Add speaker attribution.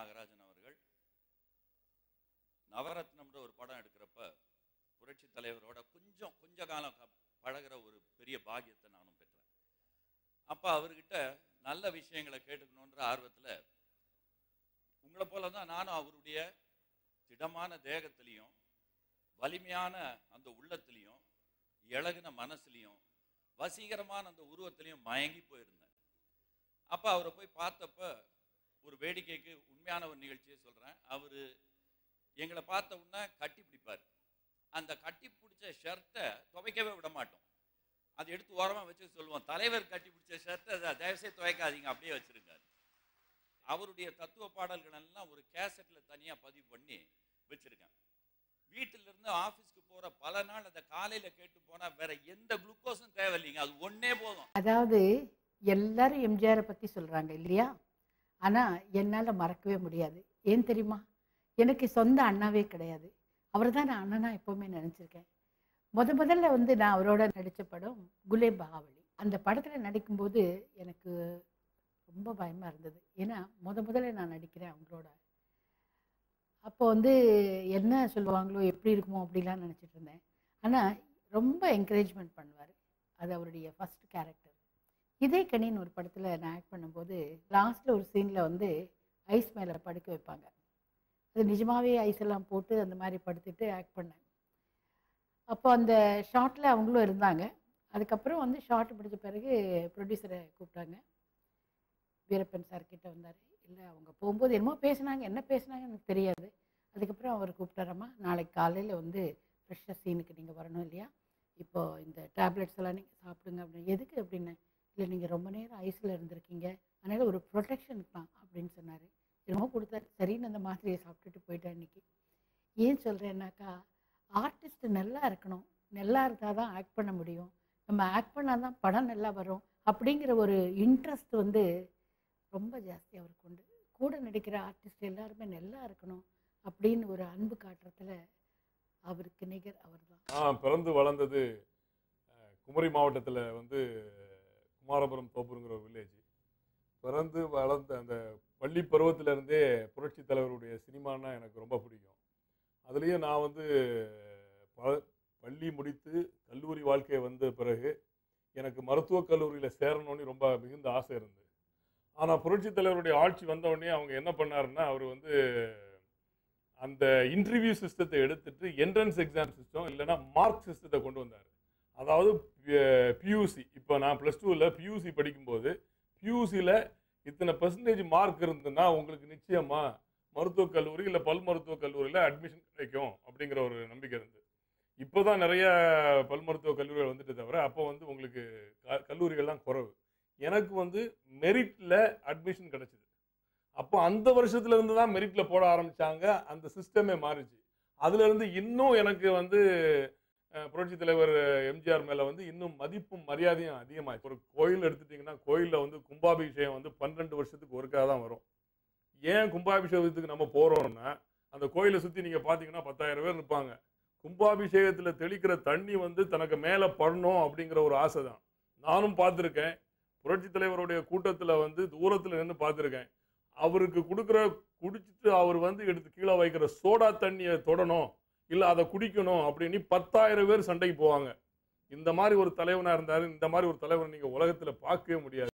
Speaker 1: நாகராஜன் அவர்கள் நவரத்னம்ன்ற ஒரு படம் எடுக்கிறப்ப புரட்சி தலைவரோட கொஞ்சம் கொஞ்ச காலம் க- பழகுற ஒரு பெரிய பாக்கியத்தை நானும் பெற்றேன் அப்போ அவர்கிட்ட நல்ல விஷயங்களை கேட்டுக்கணுன்ற ஆர்வத்தில் உங்களை போல தான் நானும் அவருடைய திடமான தேகத்திலையும் வலிமையான அந்த உள்ளத்திலையும் இழகுன மனசுலையும் வசீகரமான அந்த உருவத்திலையும் மயங்கி போயிருந்தேன் அப்போ அவரை போய் பார்த்தப்ப ஒரு வேடிக்கைக்கு உண்மையான ஒரு நிகழ்ச்சியை சொல்கிறேன் அவர் எங்களை பார்த்த உடனே கட்டி பிடிப்பார் அந்த கட்டி பிடிச்ச ஷர்ட்டை துவைக்கவே விட மாட்டோம் அதை எடுத்து ஓரமாக வச்சு சொல்லுவோம் தலைவர் கட்டி பிடிச்ச ஷர்ட்டை தயவுசெய்து துவைக்காதீங்க அப்படியே வச்சிருங்க அவருடைய தத்துவ பாடல்கள் எல்லாம் ஒரு கேசட்டில் தனியாக பதிவு பண்ணி வச்சிருக்கேன் வீட்டில இருந்து ஆஃபீஸ்க்கு போகிற பல நாள் அதை காலையில் கேட்டு போனால் வேற எந்த குளுக்கோஸும் தேவையில்லைங்க அது ஒன்றே போதும்
Speaker 2: அதாவது எல்லாரும் எம்ஜிஆரை பற்றி சொல்கிறாங்க இல்லையா ஆனால் என்னால் மறக்கவே முடியாது ஏன் தெரியுமா எனக்கு சொந்த அண்ணாவே கிடையாது அவர் தான் நான் அண்ணனா எப்போவுமே நினச்சிருக்கேன் முத முதல்ல வந்து நான் அவரோட நடித்த படம் குலே பகாவலி அந்த படத்தில் நடிக்கும்போது எனக்கு ரொம்ப பயமாக இருந்தது ஏன்னா முத முதல்ல நான் நடிக்கிறேன் அவங்களோட அப்போ வந்து என்ன சொல்லுவாங்களோ எப்படி இருக்குமோ அப்படிலாம் நினச்சிட்டு இருந்தேன் ஆனால் ரொம்ப என்கரேஜ்மெண்ட் பண்ணுவார் அது அவருடைய ஃபர்ஸ்ட் கேரக்டர் இதே கணின்னு ஒரு படத்தில் நான் ஆக்ட் பண்ணும்போது லாஸ்ட்டில் ஒரு சீனில் வந்து ஐஸ் மேலே படுக்க வைப்பாங்க அது நிஜமாவே ஐஸ் எல்லாம் போட்டு அந்த மாதிரி படுத்துட்டு ஆக்ட் பண்ணேன் அப்போ அந்த ஷார்ட்டில் அவங்களும் இருந்தாங்க அதுக்கப்புறம் வந்து ஷார்ட் பிடிச்ச பிறகு ப்ரொடியூசரை கூப்பிட்டாங்க வீரப்பன் சார் கிட்ட வந்தார் இல்லை அவங்க போகும்போது என்னமோ பேசுனாங்க என்ன பேசுனாங்க எனக்கு தெரியாது அதுக்கப்புறம் அவர் கூப்பிட்டாரம்மா நாளைக்கு காலையில் வந்து ஃப்ரெஷ்ஷாக சீனுக்கு நீங்கள் வரணும் இல்லையா இப்போ இந்த டேப்லெட்ஸ் எல்லாம் நீங்கள் சாப்பிடுங்க அப்படின்னு எதுக்கு அப்படின்னு இல்லை நீங்கள் ரொம்ப நேரம் ஐஸில் இருந்திருக்கீங்க அதனால் ஒரு ப்ரொடெக்ஷனுக்கு தான் அப்படின்னு சொன்னார் என்னமோ கொடுத்தாரு சரின்னு அந்த மாத்திரையை சாப்பிட்டுட்டு போயிட்டேன் இன்னைக்கு ஏன் சொல்கிறேன்னாக்கா ஆர்டிஸ்ட் நல்லா இருக்கணும் நல்லா இருந்தால் தான் ஆக்ட் பண்ண முடியும் நம்ம ஆக்ட் பண்ணால் தான் படம் நல்லா வரும் அப்படிங்கிற ஒரு இன்ட்ரெஸ்ட் வந்து ரொம்ப ஜாஸ்தி அவருக்கு உண்டு கூட நடிக்கிற ஆர்டிஸ்ட் எல்லாருமே நல்லா இருக்கணும் அப்படின்னு ஒரு அன்பு காட்டுறதுல அவருக்கு நிகர் அவர்தான்
Speaker 3: நான் பிறந்து வளர்ந்தது அஹ், குமரி மாவட்டத்தில் வந்து குமாரபுரம் தோப்புங்கிற ஒரு வில்லேஜ் பிறந்து வளர்ந்த அந்த பள்ளி பருவத்திலேருந்தே புரட்சி தலைவருடைய சினிமான்னா எனக்கு ரொம்ப பிடிக்கும் அதுலேயும் நான் வந்து ப பள்ளி முடித்து கல்லூரி வாழ்க்கை வந்த பிறகு எனக்கு மருத்துவக் கல்லூரியில் சேரணும்னு ரொம்ப மிகுந்த ஆசை இருந்தது ஆனால் புரட்சி தலைவருடைய ஆட்சி வந்த உடனே அவங்க என்ன பண்ணாருன்னா அவர் வந்து அந்த இன்டர்வியூ சிஸ்டத்தை எடுத்துட்டு என்ட்ரன்ஸ் எக்ஸாம் சிஸ்டம் இல்லைன்னா மார்க் சிஸ்டத்தை கொண்டு வந்தார் அதாவது பியூசி இப்போ நான் ப்ளஸ் டூவில் பியூசி படிக்கும்போது பியூசியில் இத்தனை பெர்சன்டேஜ் மார்க் இருந்ததுன்னா உங்களுக்கு நிச்சயமா மருத்துவக் கல்லூரி இல்லை பல் மருத்துவக் கல்லூரியில் அட்மிஷன் கிடைக்கும் அப்படிங்கிற ஒரு நம்பிக்கை இருந்தது இப்போ தான் நிறைய பல் மருத்துவக் கல்லூரிகள் வந்துட்டு தவிர அப்போ வந்து உங்களுக்கு க கல்லூரிகள்லாம் குறைவு எனக்கு வந்து மெரிட்டில் அட்மிஷன் கிடைச்சிது அப்போ அந்த வருஷத்துல இருந்து தான் மெரிட்ல போட ஆரம்பிச்சாங்க அந்த சிஸ்டமே மாறிச்சு அதுல இருந்து இன்னும் எனக்கு வந்து அஹ், புரட்சி தலைவர் எம்ஜிஆர் மேல வந்து இன்னும் மதிப்பும் மரியாதையும் அதிகமாச்சு ஒரு கோயில் எடுத்துட்டீங்கன்னா கோயில்ல வந்து கும்பாபிஷேகம் வந்து பன்னெண்டு வருஷத்துக்கு ஒருக்காக தான் வரும் ஏன் கும்பாபிஷேகத்துக்கு நம்ம போறோம்னா அந்த கோயிலை சுத்தி நீங்க பாத்தீங்கன்னா பத்தாயிரம் பேர் இருப்பாங்க கும்பாபிஷேகத்துல தெளிக்கிற தண்ணி வந்து தனக்கு மேல படணும் அப்படிங்கிற ஒரு ஆசை தான் நானும் பார்த்துருக்கேன் புரட்சி தலைவருடைய கூட்டத்துல வந்து தூரத்துல நின்று பார்த்துருக்கேன் அவருக்கு கொடுக்குற குடிச்சிட்டு அவர் வந்து எடுத்து கீழே வைக்கிற சோடா தண்ணியை தொடணும் இல்லை அதை குடிக்கணும் அப்படின்னு பத்தாயிரம் பேர் சண்டைக்கு போவாங்க இந்த மாதிரி ஒரு தலைவனா இருந்தாரு இந்த மாதிரி ஒரு தலைவனை நீங்க உலகத்துல பார்க்கவே முடியாது